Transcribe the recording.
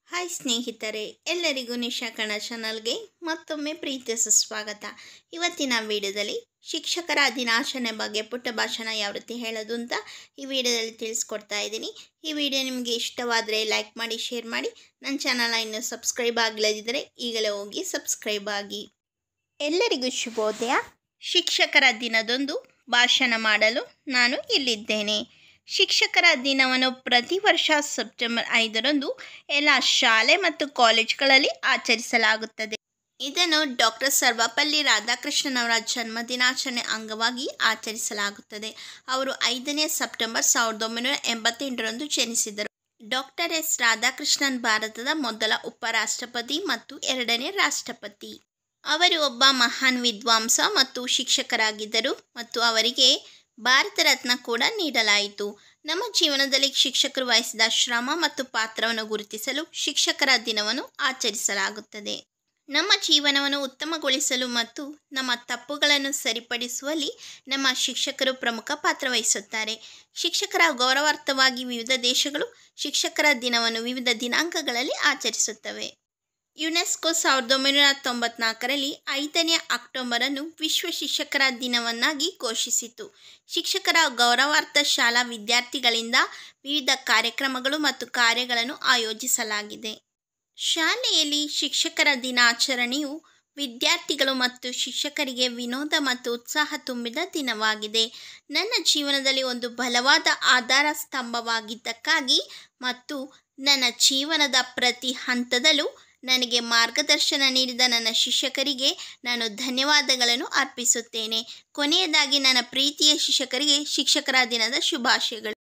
hi ಸ್ನೇಹಿತರೆ ಎಲ್ಲರಿಗೂ ನಿಶಾ ಕಣ ಚಾನಲ್ಗೆ ಮತ್ತೊಮ್ಮೆ ಪ್ರೀತಿಯ ಸುಸ್ವಾಗತ ಇವತ್ತಿನ ವಿಡಿಯೋದಲ್ಲಿ ಶಿಕ್ಷಕರ ದಿನಾಚರಣೆ ಬಗ್ಗೆ ಪುಟ್ಟ ಭಾಷಣ ಯಾವ ರೀತಿ ಹೇಳೋದು ಅಂತ ಈ ವಿಡಿಯೋದಲ್ಲಿ ತಿಳಿಸ್ಕೊಡ್ತಾ ಇದ್ದೀನಿ ಈ ವಿಡಿಯೋ ನಿಮಗೆ ಇಷ್ಟವಾದರೆ ಲೈಕ್ ಮಾಡಿ ಶೇರ್ ಮಾಡಿ ನನ್ನ ಚಾನಲ್ನ ಇನ್ನೂ ಸಬ್ಸ್ಕ್ರೈಬ್ ಆಗಲಿದ್ದರೆ ಈಗಲೇ ಹೋಗಿ ಸಬ್ಸ್ಕ್ರೈಬ್ ಆಗಿ ಎಲ್ಲರಿಗೂ ಶುಭೋದಯ ಶಿಕ್ಷಕರ ದಿನದಂದು ಭಾಷಣ ಮಾಡಲು ನಾನು ಇಲ್ಲಿದ್ದೇನೆ ಶಿಕ್ಷಕರ ದಿನವನ್ನು ಪ್ರತಿ ವರ್ಷ ಸೆಪ್ಟೆಂಬರ್ ಐದರಂದು ಎಲ್ಲ ಶಾಲೆ ಮತ್ತು ಕಾಲೇಜುಗಳಲ್ಲಿ ಆಚರಿಸಲಾಗುತ್ತದೆ ಇದನ್ನು ಡಾಕ್ಟರ್ ಸರ್ವಪಲ್ಲಿ ರಾಧಾಕೃಷ್ಣನವರ ಜನ್ಮ ದಿನಾಚರಣೆ ಅಂಗವಾಗಿ ಆಚರಿಸಲಾಗುತ್ತದೆ ಅವರು ಐದನೇ ಸೆಪ್ಟೆಂಬರ್ ಸಾವಿರದ ಒಂಬೈನೂರ ಎಂಬತ್ತೆಂಟರಂದು ಜನಿಸಿದರು ಡಾಕ್ಟರ್ ಎಸ್ ರಾಧಾಕೃಷ್ಣನ್ ಭಾರತದ ಮೊದಲ ಉಪರಾಷ್ಟ್ರಪತಿ ಮತ್ತು ಎರಡನೇ ರಾಷ್ಟ್ರಪತಿ ಅವರು ಒಬ್ಬ ಮಹಾನ್ ವಿದ್ವಾಂಸ ಮತ್ತು ಶಿಕ್ಷಕರಾಗಿದ್ದರು ಮತ್ತು ಅವರಿಗೆ ಭಾರತ ರತ್ನ ಕೂಡ ನೀಡಲಾಯಿತು ನಮ್ಮ ಜೀವನದಲ್ಲಿ ಶಿಕ್ಷಕರು ವಹಿಸಿದ ಶ್ರಮ ಮತ್ತು ಪಾತ್ರವನ್ನು ಗುರುತಿಸಲು ಶಿಕ್ಷಕರ ದಿನವನ್ನು ಆಚರಿಸಲಾಗುತ್ತದೆ ನಮ್ಮ ಜೀವನವನ್ನು ಉತ್ತಮಗೊಳಿಸಲು ಮತ್ತು ನಮ್ಮ ತಪ್ಪುಗಳನ್ನು ಸರಿಪಡಿಸುವಲ್ಲಿ ನಮ್ಮ ಶಿಕ್ಷಕರು ಪ್ರಮುಖ ಪಾತ್ರ ವಹಿಸುತ್ತಾರೆ ಶಿಕ್ಷಕರ ಗೌರವಾರ್ಥವಾಗಿ ವಿವಿಧ ದೇಶಗಳು ಶಿಕ್ಷಕರ ದಿನವನ್ನು ವಿವಿಧ ದಿನಾಂಕಗಳಲ್ಲಿ ಆಚರಿಸುತ್ತವೆ ಯುನೆಸ್ಕೋ ಸಾವಿರದ ಒಂಬೈನೂರ ತೊಂಬತ್ನಾಲ್ಕರಲ್ಲಿ ಐದನೇ ಅಕ್ಟೋಬರನ್ನು ವಿಶ್ವ ಶಿಕ್ಷಕರ ದಿನವನ್ನಾಗಿ ಘೋಷಿಸಿತು ಶಿಕ್ಷಕರ ಗೌರವಾರ್ಥ ಶಾಲಾ ವಿದ್ಯಾರ್ಥಿಗಳಿಂದ ವಿವಿಧ ಕಾರ್ಯಕ್ರಮಗಳು ಮತ್ತು ಕಾರ್ಯಗಳನ್ನು ಆಯೋಜಿಸಲಾಗಿದೆ ಶಾಲೆಯಲ್ಲಿ ಶಿಕ್ಷಕರ ದಿನಾಚರಣೆಯು ವಿದ್ಯಾರ್ಥಿಗಳು ಮತ್ತು ಶಿಕ್ಷಕರಿಗೆ ವಿನೋದ ಮತ್ತು ಉತ್ಸಾಹ ತುಂಬಿದ ದಿನವಾಗಿದೆ ನನ್ನ ಜೀವನದಲ್ಲಿ ಒಂದು ಬಲವಾದ ಆಧಾರ ಸ್ತಂಭವಾಗಿದ್ದಕ್ಕಾಗಿ ಮತ್ತು ನನ್ನ ಜೀವನದ ಪ್ರತಿ ಹಂತದಲ್ಲೂ ನನಗೆ ಮಾರ್ಗದರ್ಶನ ನೀಡಿದ ನನ್ನ ಶಿಕ್ಷಕರಿಗೆ ನಾನು ಧನ್ಯವಾದಗಳನ್ನು ಅರ್ಪಿಸುತ್ತೇನೆ ಕೊನೆಯದಾಗಿ ನನ್ನ ಪ್ರೀತಿಯ ಶಿಕ್ಷಕರಿಗೆ ಶಿಕ್ಷಕರ ದಿನದ ಶುಭಾಶಯಗಳು